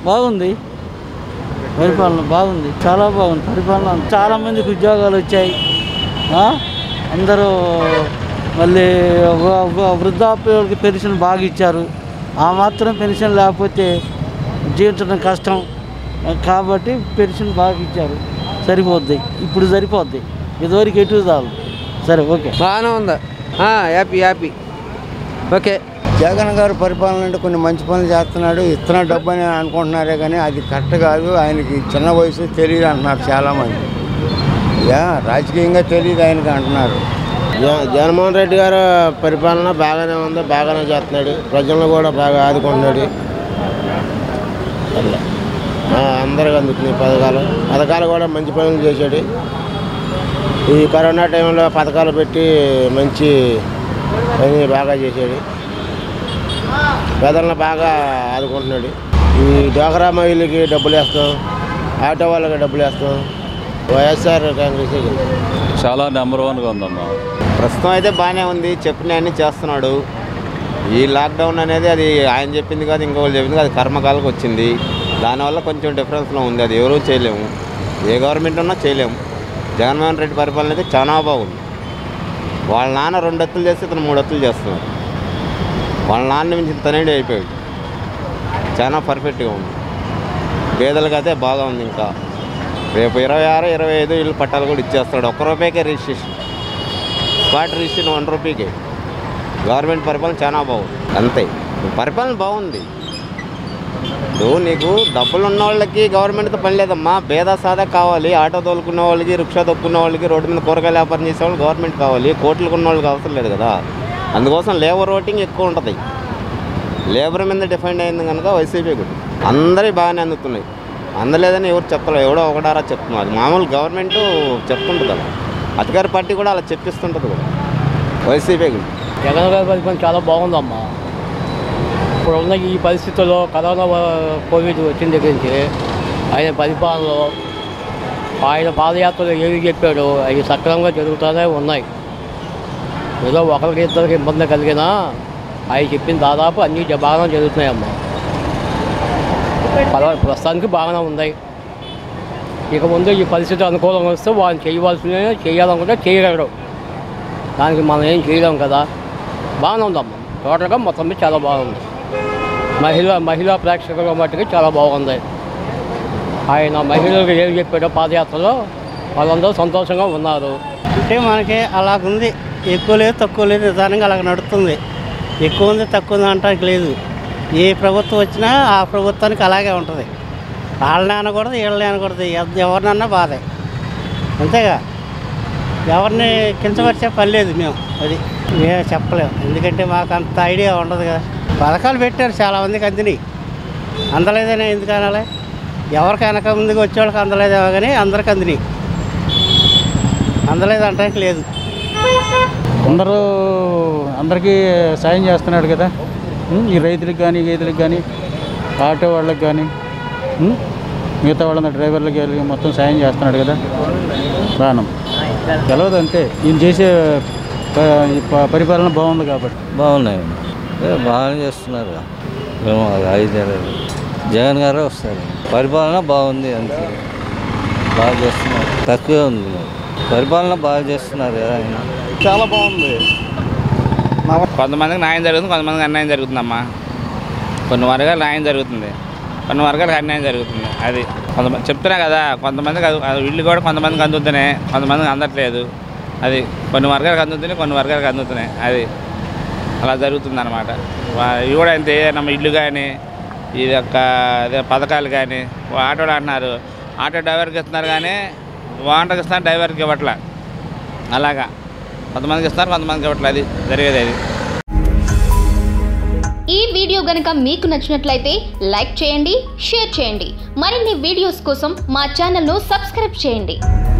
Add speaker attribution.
Speaker 1: బాగుంది పరిపాలన బాగుంది చాలా బాగుంది పరిపాలన చాలా మందికి ఉద్యోగాలు వచ్చాయి ఆ? అందరూ మళ్ళీ వ- వ- వృద్ధాప్యులకి పెన్షన్ బాగా ఇచ్చారు ఆ మాత్రం పెన్షన్ లేకపోతే జీవించడం కష్టం కాబట్టి పెన్షన్ బాగా ఇచ్చారు సరిపోద్ది ఇప్పుడు సరిపోద్ది ఇదివరకు ఎటు చాలు సరే ఓకే
Speaker 2: బాగానే ఉంది హ్యాపీ హ్యాపీ ఓకే
Speaker 3: జగన్ గారు పరిపాలన అంటే కొన్ని మంచి పనులు చేస్తున్నాడు ఇస్తున్న డబ్బు అని అనుకుంటున్నారే కానీ అది కరెక్ట్ కాదు ఆయనకి చిన్న వయసు తెలియదు అంటున్నారు చాలామంది యా రాజకీయంగా తెలియదు ఆయనకి అంటున్నారు
Speaker 4: జ- జగన్మోహన్ రెడ్డి గారు పరిపాలన బాగానే ఉంది బాగానే చేస్తున్నాడు ప్రజలను కూడా బాగా ఆదుకుంటున్నాడు అట్లా ఆ, అందరికి అందుతున్నాయి పథకాలు పథకాలు కూడా మంచి పనులు చేశాడు ఈ కరోనా టైంలో పథకాలు పెట్టి మంచి పని బాగా చేశాడు పేదలను బాగా ఆదుకుంటున్నాడు ఈ డ్వాక్రా మహిళకి డబ్బులు వేస్తాం ఆటో వాళ్ళకి డబ్బులు వేస్తాం వైఎస్ఆర్ కాంగ్రెస్
Speaker 5: చాలా నెంబర్ వన్గా ఉందమ్మా
Speaker 6: ప్రస్తుతం అయితే బాగానే ఉంది చెప్పిన అన్ని చేస్తున్నాడు ఈ లాక్డౌన్ అనేది అది ఆయన చెప్పింది కాదు ఇంకొకరు చెప్పింది కాదు కర్మకాలకు వచ్చింది దానివల్ల కొంచెం డిఫరెన్స్లో ఉంది అది ఎవరూ చేయలేము ఏ గవర్నమెంట్ ఉన్నా చేయలేము జగన్మోహన్ రెడ్డి పరిపాలన అయితే చాలా బాగుంది వాళ్ళ నాన్న రెండు ఎత్తులు చేస్తే ఇతను మూడు ఎత్తులు చేస్తున్నాడు వాళ్ళ నాన్న మించి తనేడి అయిపోయాడు చాలా పర్ఫెక్ట్గా ఉంది పేదలకు అయితే బాగా ఉంది ఇంకా రేపు ఇరవై ఆరు ఇరవై ఐదు ఇల్లు పట్టాలు కూడా ఇచ్చేస్తాడు ఒక్క రూపాయికే రిజిస్ట్రేషన్ స్పాట్ రిజిస్ట్రేషన్ వన్ రూపీకే గవర్నమెంట్ పరిపాలన చాలా బాగుంది అంతే పరిపాలన బాగుంది ఇప్పుడు నీకు డబ్బులు ఉన్న వాళ్ళకి గవర్నమెంట్తో పని లేదమ్మా భేద సాదా కావాలి ఆటో తోలుకున్న వాళ్ళకి రిక్షా తొక్కున్న వాళ్ళకి రోడ్డు మీద కూరగాయలు వ్యాపారం చేసే వాళ్ళు గవర్నమెంట్ కావాలి కోట్లకు ఉన్న వాళ్ళకి అవసరం లేదు కదా అందుకోసం లేబర్ ఓటింగ్ ఎక్కువ ఉంటుంది లేబర్ మీద డిఫెండ్ అయింది కనుక వైసీపీ కూడా అందరి బాగానే అందుతున్నాయి అందలేదని ఎవరు చెప్తలేదు ఎవడో ఒకడారా చెప్తున్నారు అది మామూలు గవర్నమెంట్ చెప్తుంటుంది అలా అధికార పార్టీ కూడా అలా చెప్పిస్తుంటుంది కూడా వైసీపీ కూడా
Speaker 7: జగన్ గారి పరిపాలన చాలా బాగుందమ్మా ఇప్పుడు ఉన్న ఈ పరిస్థితుల్లో కరోనా వ- కోవిడ్ వచ్చిన దగ్గర నుంచి ఆయన పరిపాలనలో ఆయన పాదయాత్రలో ఏమి చెప్పాడో అవి సక్రమంగా జరుగుతూనే ఉన్నాయి ఏదో ఒకరికి ఇద్దరికి ఇబ్బంది కలిగినా ఆయన చెప్పిన దాదాపు అన్ని జ- బాగానే జరుగుతున్నాయమ్మా పర్వాలేదు ప్రస్తుతానికి బాగానే ఉన్నాయి ఇక ముందు ఈ పరిస్థితి అనుకూలంగా వస్తే వాళ్ళు చేయవలసిన చేయాలనుకుంటే చేయగలరు దానికి మనం ఏం చేయలేం కదా బాగానే ఉందమ్మా టోటల్గా మొత్తం మీద చాలా బాగుంది మహిళా మహిళా ప్రేక్షకుల మట్టుకు చాలా బాగుంది ఆయన మహిళలకు ఏం చెప్పాడో పాదయాత్రలో వాళ్ళందరూ సంతోషంగా ఉన్నారు
Speaker 1: అంటే మనకి అలాగుంది ఎక్కువ లేదు తక్కువ లేదు నిదానంగా అలాగ నడుస్తుంది ఎక్కువ ఉంది తక్కువ ఉంది అంటానికి లేదు ఏ ప్రభుత్వం వచ్చినా ఆ ప్రభుత్వానికి అలాగే ఉంటుంది వాళ్ళని అనకూడదు వీళ్ళని అనకూడదు ఎవ- ఎవరినన్నా బాధే అంతేగా ఎవరిని కించపరిచే పని లేదు మేము అది మేము చెప్పలేము ఎందుకంటే మాకు అంత ఐడియా ఉండదు కదా పథకాలు పెట్టారు చాలా మందికి అందినాయి అందలేదని ఎందుకు అనాలి ఎవరికి వెనక ముందుకు వచ్చేవాళ్ళకి అందలేదేమో కానీ అందరికి అందినాయి అందలేదు అంటానికి లేదు
Speaker 8: అందరూ అందరికీ సాయం చేస్తున్నాడు కదా ఉం? ఈ రైతులకు కానీ గీతలకు కానీ ఆటో వాళ్ళకి కానీ ఉం? మిగతా వాళ్ళ డ్రైవర్లకి వీళ్ళకి మొత్తం సాయం చేస్తున్నాడు కదా ప్రాణం తెలవదు అంతే ఈయన చేసే ప- ఈ ప- పరిపాలన బాగుంది కాబట్టి
Speaker 9: బాగున్నాయి ఏ, బాగానే చేస్తున్నారు ఏమో అది ఐదేళ్ళు జగన్ గారే వస్తారు పరిపాలన బాగుంది అంతే బాగా చేస్తున్నారు తక్కువే ఉంది పరిపాలన బాగా చేస్తున్నారు కదా ఆయన
Speaker 10: చాలా బాగుంది కొంతమందికి న్యాయం జరుగుతుంది కొంతమందికి అన్యాయం జరుగుతుందమ్మా కొన్ని వర్గాలు న్యాయం జరుగుతుంది కొన్ని వర్గాలకు అన్యాయం జరుగుతుంది అది కొంతమంది చెప్తున్నా కదా కొంతమందికి అది- అది ఇల్లు కూడా కొంతమందికి అందుతున్నాయి కొంతమందికి అందట్లేదు అది కొన్ని వర్గాలకు అందుతున్నాయి కొన్ని వర్గాలకు అందుతున్నాయి అది అలా జరుగుతుంది అనమాట ఇవి కూడా అంతే ನಮ್ಮ ఇల్లు కానీ ఇది యొక్క అదే పథకాలు కానీ ఆటోలు అంటున్నారు ఆటో డ్రైవర్కి ఇస్తున్నారు కానీ వాంటకి ఇస్తున్నారు డ్రైవర్కి ఇవ్వట్లే అలాగా కొంతమందికి ఇస్తున్నారు కొంతమందికి ఇవ్వట్లేదు అది జరిగేది అది
Speaker 11: ఈ వీడియో గనుక మీకు నచ్చినట్లయితే లైక్ చేయండి షేర్ చేయండి మరిన్ని వీడియోస్ కోసం మా ఛానల్ను సబ్స్క్రైబ్ చేయండి